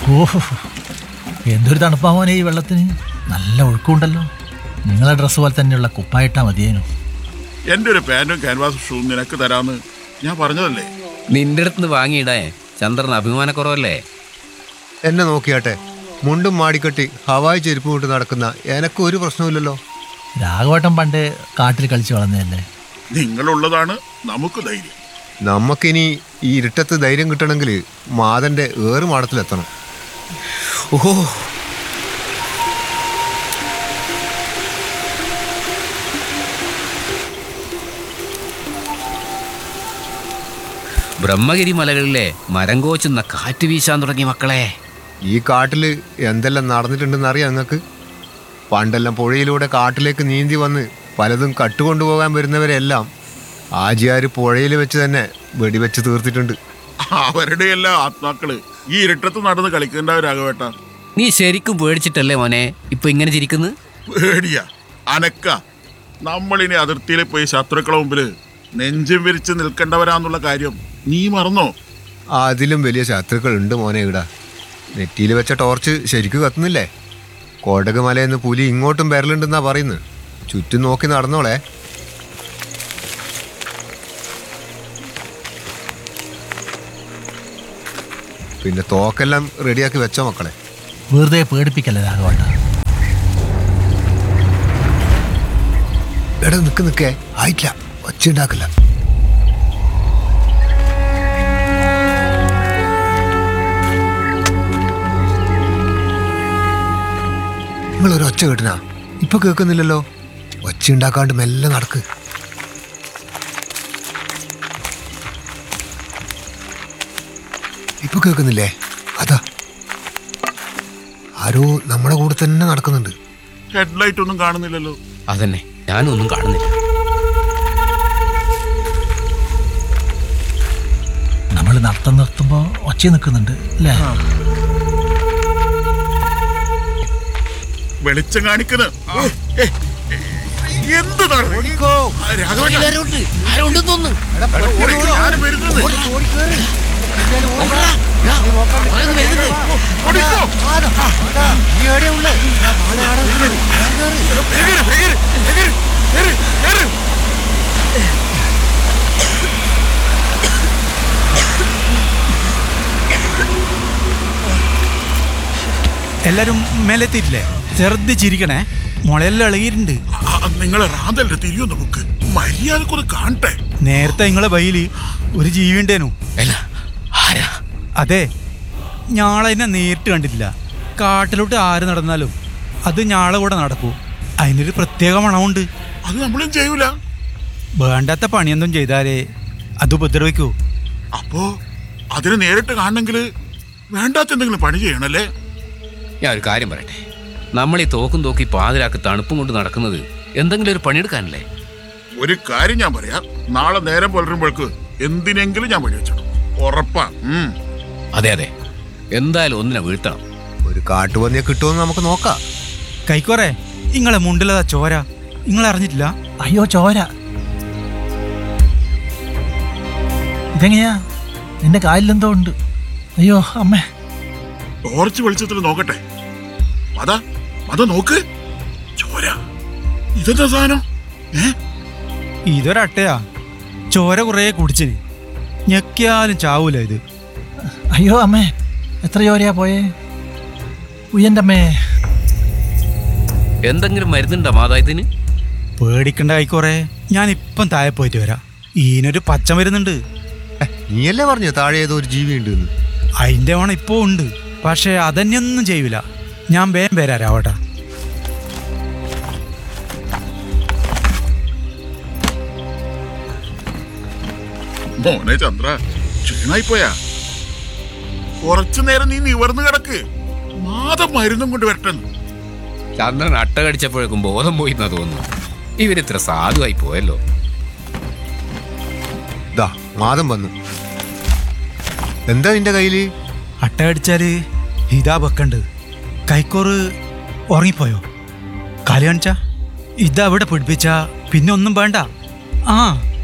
ഓഹോ എന്തൊരു തണുപ്പാ മോനെ ഈ വെള്ളത്തിന് നല്ല ഒഴുക്കുണ്ടല്ലോ നിങ്ങളെ ഡ്രസ്സ് പോലെ തന്നെയുള്ള കുപ്പായിട്ടാ മതിയേനു എന്റെ ഒരു പാന്റും ക്യാൻവാസും ഷൂ നിനക്ക് തരാന്ന് ഞാൻ പറഞ്ഞതല്ലേ നിന്റെ അടുത്ത് നിന്ന് വാങ്ങിയിടേ ചന്ദ്രൻ അഭിമാനക്കുറവല്ലേ എന്നെ നോക്കിയാട്ടെ മുണ്ടും മാടിക്കെട്ടി ഹവായി ചെരുപ്പ് കൊണ്ട് നടക്കുന്ന എനക്ക് ഒരു പ്രശ്നമില്ലല്ലോ രാഘവട്ടം പണ്ട് കാട്ടിൽ കളിച്ച് വളർന്നതല്ലേ നിങ്ങളുള്ളതാണ് നമുക്ക് ധൈര്യം നമുക്കിനി ഈ ഇരുട്ടത്ത് ധൈര്യം കിട്ടണമെങ്കിൽ മാതന്റെ ഏറുമാടത്തിലെത്തണം ഓഹോ ബ്രഹ്മഗിരി മലകളിലെ മരം കോച്ചുന്ന കാറ്റ് വീശാൻ തുടങ്ങി മക്കളെ ഈ കാട്ടില് എന്തെല്ലാം നടന്നിട്ടുണ്ടെന്ന് അറിയാം നിങ്ങൾക്ക് പണ്ടെല്ലാം പുഴയിലൂടെ കാട്ടിലേക്ക് നീന്തി വന്ന് പലതും കട്ടുകൊണ്ടുപോകാൻ വരുന്നവരെല്ലാം ആജിയാര് പുഴയിൽ വെച്ച് തന്നെ വെടിവെച്ച് തീർത്തിട്ടുണ്ട് അവരുടെ എല്ലാ ആത്മാക്കള് ഈ ഇരുട്ടത്ത് നടന്ന് കളിക്കേണ്ടവരാകവേട്ട നീ ശരിക്കും പേടിച്ചിട്ടല്ലേ മോനെ ഇപ്പൊ ഇങ്ങനെ ചിരിക്കുന്നു പേടിയാ അനക്ക നമ്മളിനി അതിർത്തിയിൽ പോയി ശത്രുക്കളെ മുമ്പില് നെഞ്ചും വിരിച്ച് നിൽക്കേണ്ടവരാന്നുള്ള കാര്യം നീ മറന്നോ അതിലും വലിയ ശത്രുക്കൾ ഉണ്ട് മോനെ ഇവിടെ നെറ്റിയിൽ വെച്ച ടോർച്ച് ശരിക്കും കത്തുന്നില്ലേ കോടക് മലയെന്ന് പുലി ഇങ്ങോട്ടും വരലുണ്ടെന്നാ പറയുന്നത് ചുറ്റും നോക്കി നടന്നോളെ പിന്നെ തോക്കെല്ലാം റെഡിയാക്കി വെച്ചോ മക്കളെ വെറുതെ പേടിപ്പിക്കല്ലേ രാഘവട്ട എടാ നിക്ക് നിക്കേ ആയിട്ടില്ല ഒച്ച ഉണ്ടാക്കില്ല നിങ്ങളൊരു ഒച്ച കേട്ടിനാ ഇപ്പൊ കേൾക്കുന്നില്ലല്ലോ ഒച്ച ഉണ്ടാക്കാണ്ട് മെല്ലെ നടക്ക് ഇപ്പൊ കേൾക്കുന്നില്ലേ അതാ ആരോ നമ്മുടെ കൂടെ തന്നെ നടക്കുന്നുണ്ട് ഹെഡ്ലൈറ്റ് ഒന്നും കാണുന്നില്ലല്ലോ അതന്നെ ഞാനൊന്നും കാണുന്നില്ല നമ്മൾ നടത്തം നിർത്തുമ്പോൾ ഒച്ച നിൽക്കുന്നുണ്ട് അല്ലേ വെളിച്ചം കാണിക്കുന്ന എന്ത് നടന്നു? ആ, രാഘവേട്ടാ, ഓടിക്കോ, ആരും വരുന്നത്? ഓടിക്കോ. വേഗം, വേഗം, വേഗം, വേഗം, വേഗം. എല്ലാരും മേലെത്തിയിട്ടില്ലേ ശ്രദ്ധിച്ചിരിക്കണേ മുളയെല്ലാം ഇളകിയിട്ടുണ്ട് ആ, നിങ്ങളെ റാന്തലിന്റെ തിരിയൊന്ന് ബുക്ക് മര്യാദക്കൊന്ന് കാണട്ടെ നേരത്തെ നിങ്ങളെ ബൈയില് ഒരു ജീവി ഉണ്ടേനു അല്ല ആരാ അതെ ഞാളതിനെ നേരിട്ട് കണ്ടിട്ടില്ല കാട്ടിലോട്ട് ആര് നടന്നാലും അത് ഞാളെ കൂടെ നടക്കൂ അതിനൊരു പ്രത്യേക മണമുണ്ട് അത് നമ്മളും ചെയ്യൂല വേണ്ടാത്ത പണിയൊന്നും ചെയ്താലേ അത് ഉപദ്രവിക്കൂ അപ്പോ അതിനെ നേരിട്ട് കാണണമെങ്കിൽ വേണ്ടാത്ത എന്തെങ്കിലും പണി ചെയ്യണല്ലേ ഞാൻ ഒരു കാര്യം പറയട്ടെ നമ്മൾ ഈ തോക്കും തോക്കി പാതിരാക്ക് തണുപ്പും കൊണ്ട് നടക്കുന്നത് എന്തെങ്കിലും ഒരു പണിയെടുക്കാനല്ലേ ഒരു കാര്യം ഞാൻ പറയാം നാളെ നേരം പുലരുമ്പോഴേക്ക് എന്തിനെങ്കിലും ഞാൻ വഴി വെച്ചിടും ഉറപ്പാ ഉം. അതെ അതെ എന്തായാലും ഒന്നിനെ വീഴ്ത്തണം ഒരു കാട്ടുപന്നിയെ കിട്ടുമെന്ന് നമുക്ക് നോക്കാം കൈക്കോറേ നിങ്ങളെ മുണ്ടിലതാ ചോര നിങ്ങൾ അറിഞ്ഞിട്ടില്ല അയ്യോ ചോര ഇതെങ്ങനെയാ നിന്റെ കാലിലെന്തോ ഉണ്ട് അയ്യോ അമ്മേ ടോർച്ച് വെളിച്ചത്തിൽ നോക്കട്ടെ മത മത നോക്ക് ചോര ഇതെന്താ സാധനം ഏ ഇതൊരട്ടയാ ചോര കുറേ കുടിച്ചിന് ഞെക്കിയാലും ചാവൂല ഇത് അയ്യോ അമ്മേ എത്ര ചോരയാ പോയേ ഉയ്യൻ്റെ അമ്മേ എന്തെങ്കിലും മരുന്നുണ്ടോ മാതായത്തിന് പേടിക്കണ്ട കൈക്കോറേ ഞാൻ ഇപ്പം താഴെ പോയിട്ട് വരാം ഈനൊരു പച്ച മരുന്നുണ്ട് ഏ, നീയല്ലേ പറഞ്ഞു താഴെ ഏതോ ഒരു ജീവി ഉണ്ട് എന്ന് അതിൻ്റെ മണം ഇപ്പോൾ ഉണ്ട് പക്ഷേ അതന്നെയൊന്നും ചെയ്യൂല ഞാൻ വേഗം വരാം രാവട്ടാ മോനെ ചന്ദ്ര ക്ഷീണായി പോയാ കുറച്ചു നേരം നീ നിവർന്നു കിടക്ക് മാതം മരുന്നും കൊണ്ട് വരട്ടെ ചന്ദ്രൻ അട്ട കടിച്ചപ്പോഴേക്കും ബോധം പോയി എന്നാ തോന്നുന്നു ഇവരിത്ര സാധുവായി പോയല്ലോ ദാ മാതം വന്നു എന്താ നിന്റെ കയ്യില് അട്ട അടിച്ചാല് ഇതാ വെക്കണ്ട് കൈക്കോറ് ഉറങ്ങിപ്പോയോ കാലി കാണിച്ച ഇതാ ഇവിടെ പിടിപ്പിച്ച പിന്നെ ഒന്നും വേണ്ട ആ